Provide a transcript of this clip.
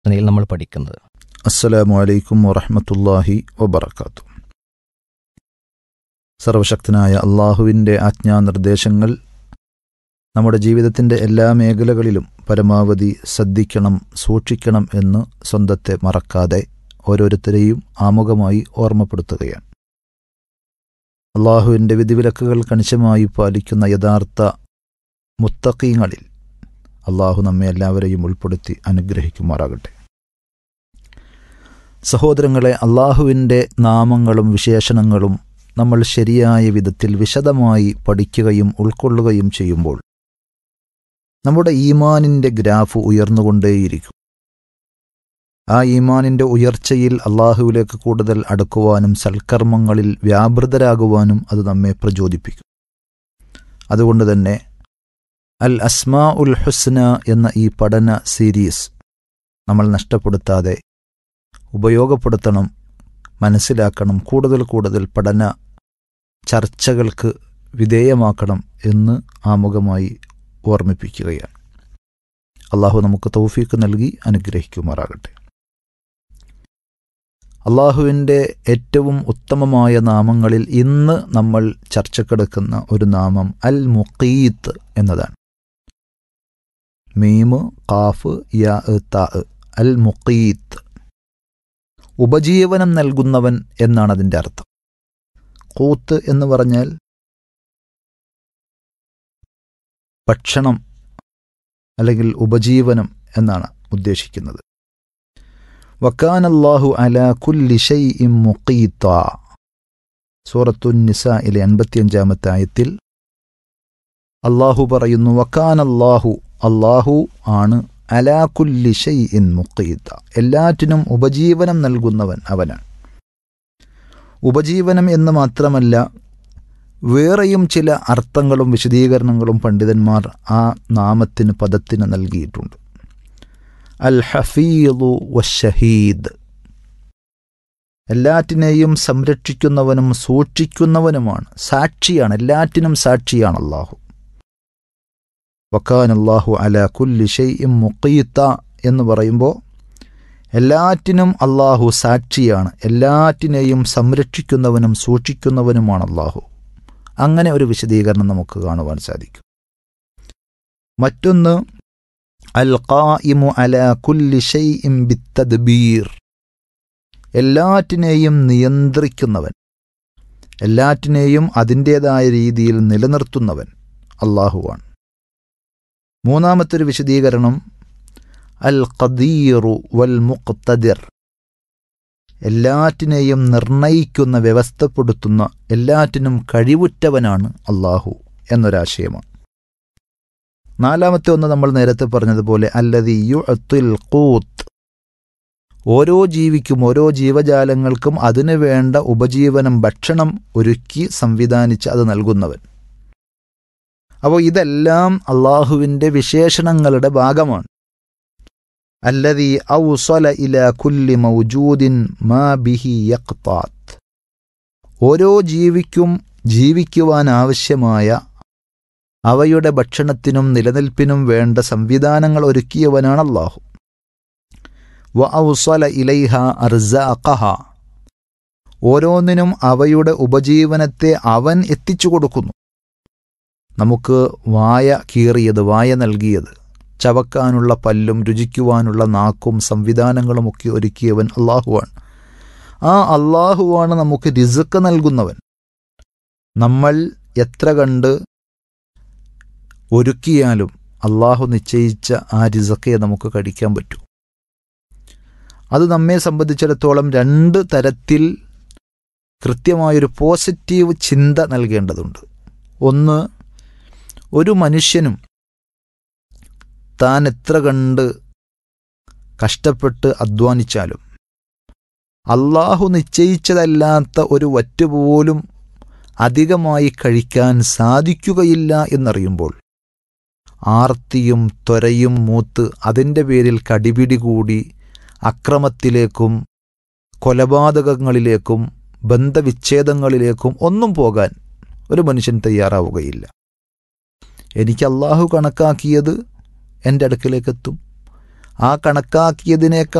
പ്രാർത്ഥനയിൽ നമ്മൾ പഠിക്കുന്നത് അസ്സലാമു അലൈക്കും വറഹ്മത്തുള്ളാഹി വബറകാത്തു സർവശക്തനായ അള്ളാഹുവിൻ്റെ ആജ്ഞാനിർദ്ദേശങ്ങൾ നമ്മുടെ ജീവിതത്തിൻ്റെ എല്ലാ മേഖലകളിലും പരമാവധി ശ്രദ്ധിക്കണം സൂക്ഷിക്കണം എന്ന് സ്വന്തത്തെ മറക്കാതെ ഓരോരുത്തരെയും ആമുഖമായി ഓർമ്മപ്പെടുത്തുകയാണ് അള്ളാഹുവിൻ്റെ വിധിവിലക്കുകൾ കണിശമായി പാലിക്കുന്ന യഥാർത്ഥ മുത്തക്കീങ്ങളിൽ അള്ളാഹു നമ്മെ എല്ലാവരെയും ഉൾപ്പെടുത്തി അനുഗ്രഹിക്കുമാറാകട്ടെ സഹോദരങ്ങളെ അള്ളാഹുവിൻ്റെ നാമങ്ങളും വിശേഷണങ്ങളും നമ്മൾ ശരിയായ വിധത്തിൽ വിശദമായി പഠിക്കുകയും ഉൾക്കൊള്ളുകയും ചെയ്യുമ്പോൾ നമ്മുടെ ഈമാനിൻ്റെ ഗ്രാഫ് ഉയർന്നുകൊണ്ടേയിരിക്കും ആ ഈമാനിൻ്റെ ഉയർച്ചയിൽ അള്ളാഹുവിലേക്ക് കൂടുതൽ അടുക്കുവാനും സൽക്കർമ്മങ്ങളിൽ വ്യാപൃതരാകുവാനും അത് നമ്മെ പ്രചോദിപ്പിക്കും അതുകൊണ്ട് തന്നെ അൽ അസ്മാ ഉൽ ഹുസ്ന എന്ന ഈ പഠന സീരീസ് നമ്മൾ നഷ്ടപ്പെടുത്താതെ ഉപയോഗപ്പെടുത്തണം മനസ്സിലാക്കണം കൂടുതൽ കൂടുതൽ പഠന ചർച്ചകൾക്ക് വിധേയമാക്കണം എന്ന് ആമുഖമായി ഓർമ്മിപ്പിക്കുകയാണ് അള്ളാഹു നമുക്ക് തൗഫീക്ക് നൽകി അനുഗ്രഹിക്കുമാറാകട്ടെ അള്ളാഹുവിൻ്റെ ഏറ്റവും ഉത്തമമായ നാമങ്ങളിൽ ഇന്ന് നമ്മൾ ചർച്ചക്കെടുക്കുന്ന ഒരു നാമം അൽ മുഖീത്ത് എന്നതാണ് മീമ് കാഫ് യാ താ അൽ മുഖീത്ത് ഉപജീവനം നൽകുന്നവൻ എന്നാണ് അതിൻ്റെ അർത്ഥം കൂത്ത് എന്ന് പറഞ്ഞാൽ ഭക്ഷണം അല്ലെങ്കിൽ ഉപജീവനം എന്നാണ് ഉദ്ദേശിക്കുന്നത് വക്കാനല്ലാഹു അല കുല്ലി ഷൈഇം മുഖീത്ത സൂറത്തു നിസയിലെ അൻപത്തിയഞ്ചാമത്തെ ആയത്തിൽ അള്ളാഹു പറയുന്നു വക്കാനല്ലാഹു അള്ളാഹു ആണ് അലാ കുല്ലി ഷൈഇൻ മുഖീത്ത എല്ലാറ്റിനും ഉപജീവനം നൽകുന്നവൻ അവനാണ് ഉപജീവനം എന്ന് മാത്രമല്ല വേറെയും ചില അർത്ഥങ്ങളും വിശദീകരണങ്ങളും പണ്ഡിതന്മാർ ആ നാമത്തിന് പദത്തിന് നൽകിയിട്ടുണ്ട് അൽ ഹഫീദു വഷഹീദ് എല്ലാറ്റിനെയും സംരക്ഷിക്കുന്നവനും സൂക്ഷിക്കുന്നവനുമാണ് സാക്ഷിയാണ് എല്ലാറ്റിനും സാക്ഷിയാണ് അള്ളാഹു വക്കാൻ അള്ളാഹു അല കുല്ലി ഷെയ്യും മുക്കീത്ത എന്ന് പറയുമ്പോൾ എല്ലാറ്റിനും അള്ളാഹു സാക്ഷിയാണ് എല്ലാറ്റിനെയും സംരക്ഷിക്കുന്നവനും സൂക്ഷിക്കുന്നവനുമാണ് അള്ളാഹു അങ്ങനെ ഒരു വിശദീകരണം നമുക്ക് കാണുവാൻ സാധിക്കും മറ്റൊന്ന് അൽ ഖായിമു അല കുല്ലി ഷൈഇം ബിത്തദ്ബീർ എല്ലാറ്റിനെയും നിയന്ത്രിക്കുന്നവൻ എല്ലാറ്റിനെയും അതിൻ്റേതായ രീതിയിൽ നിലനിർത്തുന്നവൻ അള്ളാഹുവാണ് മൂന്നാമത്തൊരു വിശദീകരണം അൽ ഖദീറു വൽ മുഖ്തദിർ എല്ലാറ്റിനെയും നിർണയിക്കുന്ന വ്യവസ്ഥപ്പെടുത്തുന്ന എല്ലാറ്റിനും കഴിവുറ്റവനാണ് അള്ളാഹു എന്നൊരാശയമാണ് നാലാമത്തെ ഒന്ന് നമ്മൾ നേരത്തെ പറഞ്ഞതുപോലെ അല്ലതി യു അത്തുൽ കൂത്ത് ഓരോ ജീവിക്കും ഓരോ ജീവജാലങ്ങൾക്കും അതിനു വേണ്ട ഉപജീവനം ഭക്ഷണം ഒരുക്കി സംവിധാനിച്ച് അത് നൽകുന്നവൻ അപ്പോൾ ഇതെല്ലാം അള്ളാഹുവിൻ്റെ വിശേഷണങ്ങളുടെ ഭാഗമാണ് അല്ലതി ഔസല ഇല കുല്ലി മൗജൂദിൻ മാ ബിഹി യക്താത്ത് ഓരോ ജീവിക്കും ജീവിക്കുവാൻ ആവശ്യമായ അവയുടെ ഭക്ഷണത്തിനും നിലനിൽപ്പിനും വേണ്ട സംവിധാനങ്ങൾ ഒരുക്കിയവനാണ് അള്ളാഹു വ ഔസല ഇലൈഹ അർസാഖഹ ഓരോന്നിനും അവയുടെ ഉപജീവനത്തെ അവൻ എത്തിച്ചു കൊടുക്കുന്നു നമുക്ക് വായ കീറിയത് വായ നൽകിയത് ചവക്കാനുള്ള പല്ലും രുചിക്കുവാനുള്ള നാക്കും സംവിധാനങ്ങളും ഒക്കെ ഒരുക്കിയവൻ അള്ളാഹുവാണ് ആ അള്ളാഹുവാണ് നമുക്ക് റിസുക്ക് നൽകുന്നവൻ നമ്മൾ എത്ര കണ്ട് ഒരുക്കിയാലും അള്ളാഹു നിശ്ചയിച്ച ആ റിസക്കെ നമുക്ക് കഴിക്കാൻ പറ്റൂ അത് നമ്മെ സംബന്ധിച്ചിടത്തോളം രണ്ട് തരത്തിൽ കൃത്യമായൊരു പോസിറ്റീവ് ചിന്ത നൽകേണ്ടതുണ്ട് ഒന്ന് ഒരു മനുഷ്യനും താൻ എത്ര കണ്ട് കഷ്ടപ്പെട്ട് അധ്വാനിച്ചാലും അള്ളാഹു നിശ്ചയിച്ചതല്ലാത്ത ഒരു വറ്റുപോലും അധികമായി കഴിക്കാൻ സാധിക്കുകയില്ല എന്നറിയുമ്പോൾ ആർത്തിയും ത്വരയും മൂത്ത് അതിൻ്റെ പേരിൽ കടിപിടി കൂടി അക്രമത്തിലേക്കും കൊലപാതകങ്ങളിലേക്കും ബന്ധവിച്ഛേദങ്ങളിലേക്കും ഒന്നും പോകാൻ ഒരു മനുഷ്യൻ തയ്യാറാവുകയില്ല എനിക്ക് അള്ളാഹു കണക്കാക്കിയത് എൻ്റെ അടുക്കലേക്കെത്തും ആ കണക്കാക്കിയതിനേക്കാൾ